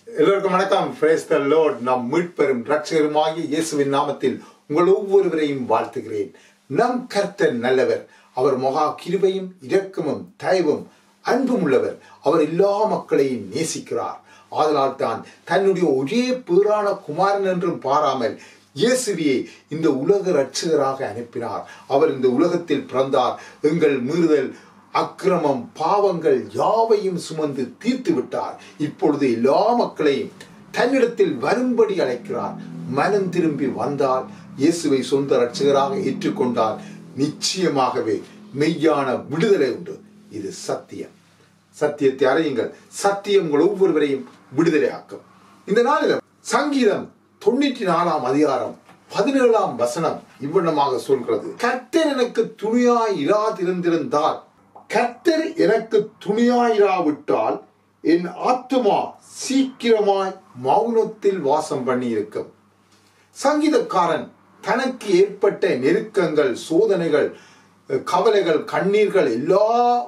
எல்லோருக்கும் வணக்கம் பிரேஸ் த லார்ட் நாம் மீட்பெறும் ரட்சகருமாகிய இயேசுவின் நாமத்தில் உங்கள் ஒவ்வொருவரையும் வாழ்த்துகிறேன் நம் கர்த்தர் நல்லவர் அவர் மகா கிருபையும் இரக்கமும் தயவும் அன்பும் உள்ளவர் அவர் எல்லா மக்களையும் நேசிக்கிறார் ஆதலால் தான் தன்னுடைய ஒரே பேரான குமாரன் என்றும் பாராமல் இயேசுவியை இந்த உலக ரட்சகராக அனுப்பினார் அவர் இந்த உலகத்தில் பிறந்தார் எங்கள் மீறுதல் அக்கிரமம் பாவங்கள் யாவையும் சுமந்து தீர்த்து விட்டார் இப்பொழுது எல்லா மக்களையும் தன்னிடத்தில் வரும்படி அழைக்கிறார் மனம் திரும்பி வந்தால் இயேசுவை சொந்த ரட்சகராக ஏற்றுக்கொண்டால் நிச்சயமாகவே மெய்யான விடுதலை உண்டு இது சத்தியம் சத்தியத்தை அறியுங்கள் சத்தியம் உங்கள் ஒவ்வொருவரையும் விடுதலையாக்கும் இந்த நாளில் சங்கீதம் தொண்ணூற்றி நாலாம் அதிகாரம் பதினேழாம் வசனம் இவ்வண்ணமாக சொல்கிறது கர்த்தர் எனக்கு துணியாய் இராதிருந்திருந்தால் கர்த்தர் எனக்கு துணியாயிராவிட்டால் என் ஆத்துமா சீக்கிரமாய் மௌனத்தில் வாசம் பண்ணி இருக்கும் சங்கீதக்காரன் தனக்கு ஏற்பட்ட நெருக்கங்கள் சோதனைகள் கவலைகள் கண்ணீர்கள் எல்லா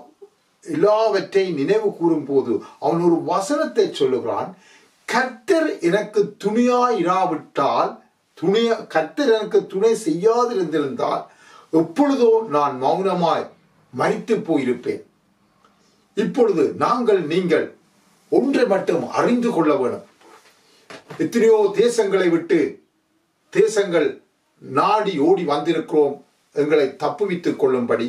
எல்லாவற்றை நினைவு கூறும் போது அவன் ஒரு வசனத்தை சொல்லுகிறான் கர்த்தர் எனக்கு துணியாய் இராவிட்டால் துணிய கர்த்தர் எனக்கு துணை செய்யாதிருந்திருந்தால் எப்பொழுதோ நான் மௌனமாய் மறித்து போயிருப்பேன் இப்பொழுது நாங்கள் நீங்கள் ஒன்றை மட்டும் அறிந்து கொள்ள வேணும் எத்தனையோ தேசங்களை விட்டு தேசங்கள் நாடி ஓடி வந்திருக்கிறோம் எங்களை தப்புவித்துக் கொள்ளும்படி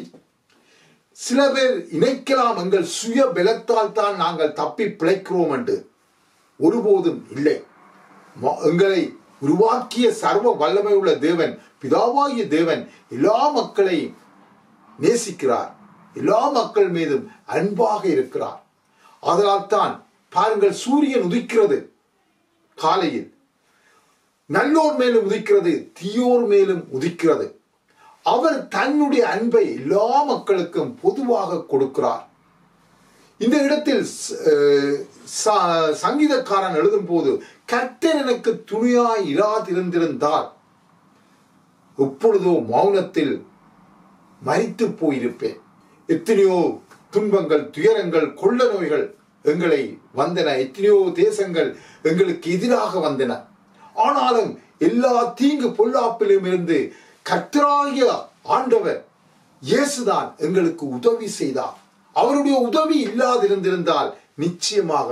சில பேர் இணைக்கலாம் எங்கள் சுய பலத்தால் தான் நாங்கள் தப்பி பிழைக்கிறோம் என்று ஒருபோதும் இல்லை ம- எங்களை உருவாக்கிய சர்வ வல்லமை உள்ள தேவன் பிதாவாகிய தேவன் எல்லா மக்களையும் நேசிக்கிறார் எல்லா மக்கள் மீதும் அன்பாக இருக்கிறார் அதனால் தான் பாருங்கள் சூரியன் உதிக்கிறது காலையில் நல்லோர் மேலும் உதிக்கிறது தீயோர் மேலும் உதிக்கிறது அவர் தன்னுடைய அன்பை எல்லா மக்களுக்கும் பொதுவாக கொடுக்கிறார் இந்த இடத்தில் ச- அஹ் ச- சங்கீதக்காரன் எழுதும் போது கர்த்தர் எனக்கு துணியாய் இராதிருந்திருந்தால் எப்பொழுதோ மௌனத்தில் மறித்து போயிருப்பேன் எத்தனையோ துன்பங்கள் துயரங்கள் கொள்ள நோய்கள் எங்களை வந்தன எத்தனையோ தேசங்கள் எங்களுக்கு எதிராக வந்தன ஆனாலும் எல்லா தீங்கு பொல்லாப்பிலும் இருந்து கர்த்தராகிய ஆண்டவர் இயேசுதான் எங்களுக்கு உதவி செய்தார் அவருடைய உதவி இல்லாதிருந்திருந்தால் நிச்சயமாக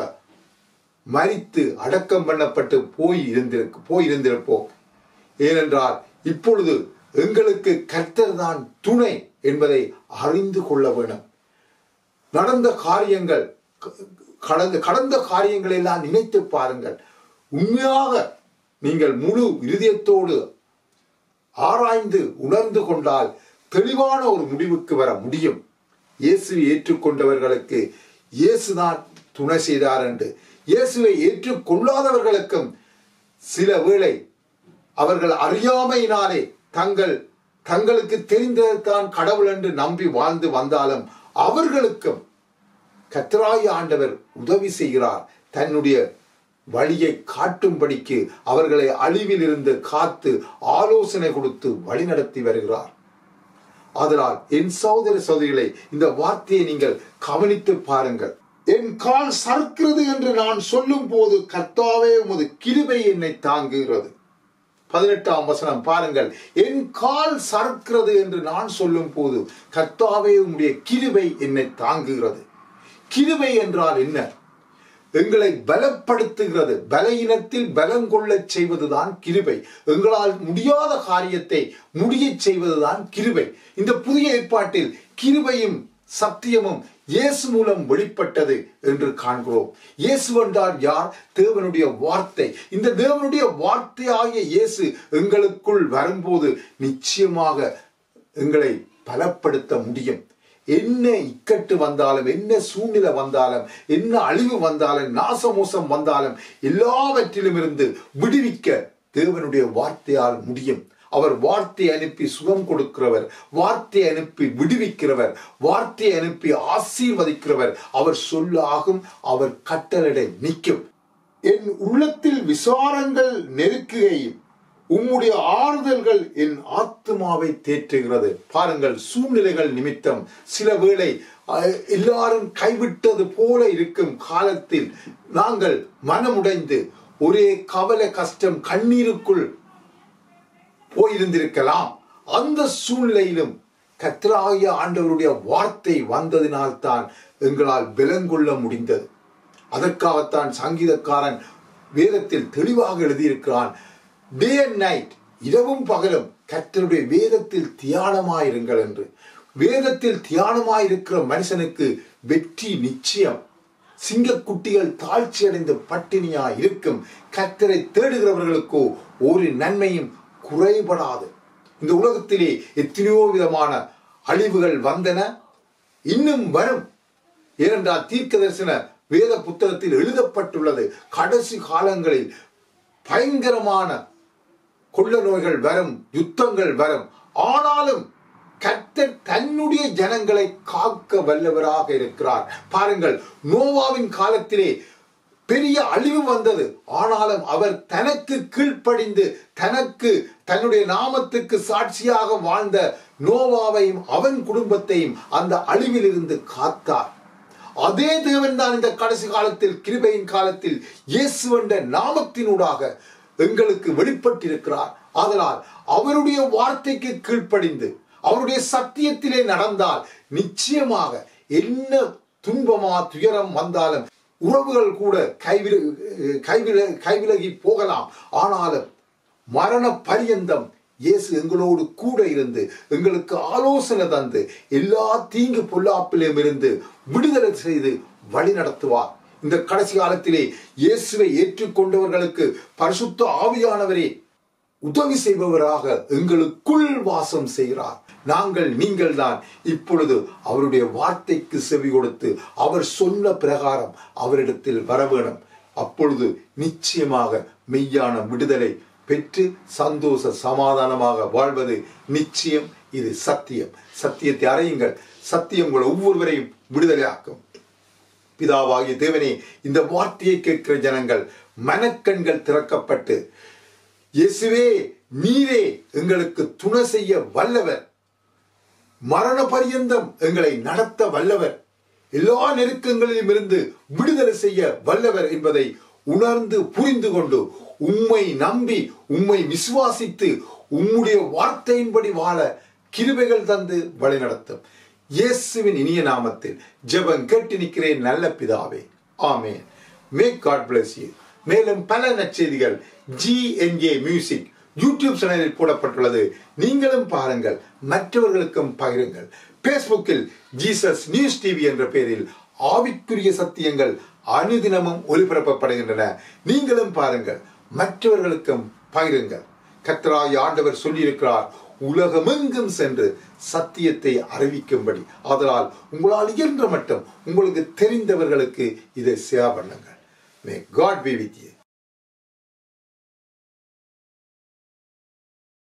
மரித்து அடக்கம் பண்ணப்பட்டு போய் இருந்திருக்கு போயிருந்திருப்போம் ஏனென்றால் இப்பொழுது எங்களுக்கு கர்த்தர் தான் துணை என்பதை அறிந்து கொள்ள வேணும் நடந்த காரியங்கள் க- கடந்த கடந்த காரியங்களை எல்லாம் நினைத்து பாருங்கள் உண்மையாக நீங்கள் முழு இருதயத்தோடு ஆராய்ந்து உணர்ந்து கொண்டால் தெளிவான ஒரு முடிவுக்கு வர முடியும் இயேசுவை ஏற்றுக்கொண்டவர்களுக்கு இயேசுதான் துணை செய்தார் என்று இயேசுவை ஏற்றுக்கொள்ளாதவர்களுக்கும் சில வேளை அவர்கள் அறியாமையினாலே தங்கள் தங்களுக்கு தெரிந்ததுதான் கடவுள் என்று நம்பி வாழ்ந்து வந்தாலும் அவர்களுக்கும் கத்தராய் ஆண்டவர் உதவி செய்கிறார் தன்னுடைய வழியை காட்டும்படிக்கு அவர்களை அழிவில் இருந்து காத்து ஆலோசனை கொடுத்து வழிநடத்தி வருகிறார் அதனால் என் சகோதர சகோதரிகளை இந்த வார்த்தையை நீங்கள் கவனித்து பாருங்கள் என் கால் சறுக்கிறது என்று நான் சொல்லும் போது கர்த்தாவே உமது கிருபை என்னை தாங்குகிறது பதினெட்டாம் வசனம் பாருங்கள் என் கால் சறுக்கிறது என்று நான் சொல்லும் போது கர்த்தாவே உம்முடைய கிருபை என்னை தாங்குகிறது கிருபை என்றால் என்ன எங்களை பலப்படுத்துகிறது பலயினத்தில் பலம் கொள்ளச் செய்வதுதான் கிருபை எங்களால் முடியாத காரியத்தை முடியச் செய்வதுதான் கிருபை இந்த புதிய ஏற்பாட்டில் கிருபையும் சத்தியமும் இயேசு மூலம் வெளிப்பட்டது என்று காண்கிறோம் இயேசு என்றால் யார் தேவனுடைய வார்த்தை இந்த தேவனுடைய வார்த்தையாகிய இயேசு எங்களுக்குள் வரும்போது நிச்சயமாக எங்களை பலப்படுத்த முடியும் என்ன இக்கட்டு வந்தாலும் என்ன சூழ்நிலை வந்தாலும் என்ன அழிவு வந்தாலும் நாசமோசம் வந்தாலும் எல்லாவற்றிலும் இருந்து விடுவிக்க தேவனுடைய வார்த்தையால் முடியும் அவர் வார்த்தை அனுப்பி சுகம் கொடுக்கிறவர் வார்த்தை அனுப்பி விடுவிக்கிறவர் வார்த்தை அனுப்பி ஆசீர்வதிக்கிறவர் அவர் சொல்லாகும் அவர் கட்டளை நிற்கும் என் உள்ளத்தில் விசாரங்கள் நெருக்குகையும் உம்முடைய ஆறுதல்கள் என் ஆத்துமாவை தேற்றுகிறது பாருங்கள் சூழ்நிலைகள் நிமித்தம் சில வேளை அஹ், எல்லாரும் கைவிட்டது போல இருக்கும் காலத்தில் நாங்கள் மனமுடைந்து ஒரே கவலை கஷ்டம் கண்ணீருக்குள் போயிருந்திருக்கலாம் அந்த சூழ்நிலையிலும் கத்ராகிய ஆண்டவருடைய வார்த்தை வந்ததினால்தான் எங்களால் பலங்கொள்ள முடிந்தது அதற்காகத்தான் சங்கீதக்காரன் வேதத்தில் தெளிவாக எழுதியிருக்கிறான் டே அண்ட் நைட் இரவும் பகலும் கர்த்தருடைய வேதத்தில் தியானமாயிருங்கள் என்று வேதத்தில் தியானமாயிருக்கிற மனுஷனுக்கு வெற்றி நிச்சயம் சிங்கக்குட்டிகள் தாழ்ச்சி அடைந்த பட்டினியா இருக்கும் கர்த்தரை தேடுகிறவர்களுக்கோ ஒரு நன்மையும் குறைபடாது இந்த உலகத்திலே எத்தனையோ விதமான அழிவுகள் வந்தன இன்னும் வரும் ஏனென்றால் தீர்க்க தரிசன வேத புத்தகத்தில் எழுதப்பட்டுள்ளது கடைசி காலங்களில் பயங்கரமான கொள்ள நோய்கள் வரும் யுத்தங்கள் வரும் ஆனாலும் கர்த்தர் தன்னுடைய ஜனங்களை காக்க வல்லவராக இருக்கிறார் பாருங்கள் நோவாவின் காலத்திலே பெரிய அழிவு வந்தது ஆனாலும் அவர் தனக்கு கீழ்ப்படிந்து தனக்கு தன்னுடைய நாமத்துக்கு சாட்சியாக வாழ்ந்த நோவாவையும் அவன் குடும்பத்தையும் அந்த அழிவிலிருந்து காத்தார் அதே தேவன் தான் இந்த கடைசி காலத்தில் கிருபையின் காலத்தில் இயேசு என்ற நாமத்தினூடாக எங்களுக்கு வெளிப்பட்டிருக்கிறார் ஆதலால் அவருடைய வார்த்தைக்கு கீழ்ப்படிந்து அவருடைய சத்தியத்திலே நடந்தால் நிச்சயமாக என்ன துன்பமா துயரம் வந்தாலும் உறவுகள் கூட கைவில கைவில கைவிலகி போகலாம் ஆனாலும் மரண பரியந்தம் இயேசு எங்களோடு கூட இருந்து எங்களுக்கு ஆலோசனை தந்து எல்லா தீங்கு பொல்லாப்பிலும் இருந்து விடுதலை செய்து வழி நடத்துவார் இந்த கடைசி காலத்திலே இயேசுவை ஏற்றுக்கொண்டவர்களுக்கு பரிசுத்த ஆவியானவரே உதவி செய்பவராக எங்களுக்குள் வாசம் செய்கிறார் நாங்கள் நீங்கள் தான் இப்பொழுது அவருடைய வார்த்தைக்கு செவி கொடுத்து அவர் சொன்ன பிரகாரம் அவரிடத்தில் வர வேணும் அப்பொழுது நிச்சயமாக மெய்யான விடுதலை பெற்று சந்தோஷ சமாதானமாக வாழ்வது நிச்சயம் இது சத்தியம் சத்தியத்தை அறையுங்கள் சத்தியம் உங்கள் ஒவ்வொருவரையும் விடுதலையாக்கும் பிதாவாகிய தேவனே இந்த வார்த்தையை கேட்கிற ஜனங்கள் மனக்கண்கள் திறக்கப்பட்டு இயேசுவே நீரே எங்களுக்கு துணை செய்ய வல்லவர் மரண பரியந்தம் எங்களை நடத்த வல்லவர் எல்லா நெருக்கங்களிலும் இருந்து விடுதலை செய்ய வல்லவர் என்பதை உணர்ந்து புரிந்து கொண்டு உம்மை நம்பி உம்மை விசுவாசித்து உம்முடைய வார்த்தையின்படி வாழ கிருபைகள் தந்து வழிநடத்தும் இயேசுவின் இனிய நாமத்தில் ஜெபம் கேட்டு நிற்கிறேன் நல்ல பிதாவே ஆமென் மேக் காட் பிளஸ் யூ மேலும் பல நற்செய்திகள் ஜிஎன்ஏ மியூசிக் யூடியூப் சேனலில் போடப்பட்டுள்ளது நீங்களும் பாருங்கள் மற்றவர்களுக்கும் பகிருங்கள் பேஸ்புக்கில் ஜீசஸ் நியூஸ் டிவி என்ற பெயரில் ஆவிக்குரிய சத்தியங்கள் அனுதினமும் ஒளிபரப்பப்படுகின்றன நீங்களும் பாருங்கள் மற்றவர்களுக்கும் பகிருங்கள் கர்த்தராய் ஆண்டவர் சொல்லியிருக்கிறார் உலகமெங்கும் சென்று சத்தியத்தை அறிவிக்கும்படி அதனால் உங்களால் இயன்ற மட்டும் உங்களுக்கு தெரிந்தவர்களுக்கு இதை சேவ் பண்ணுங்கள் may God be with you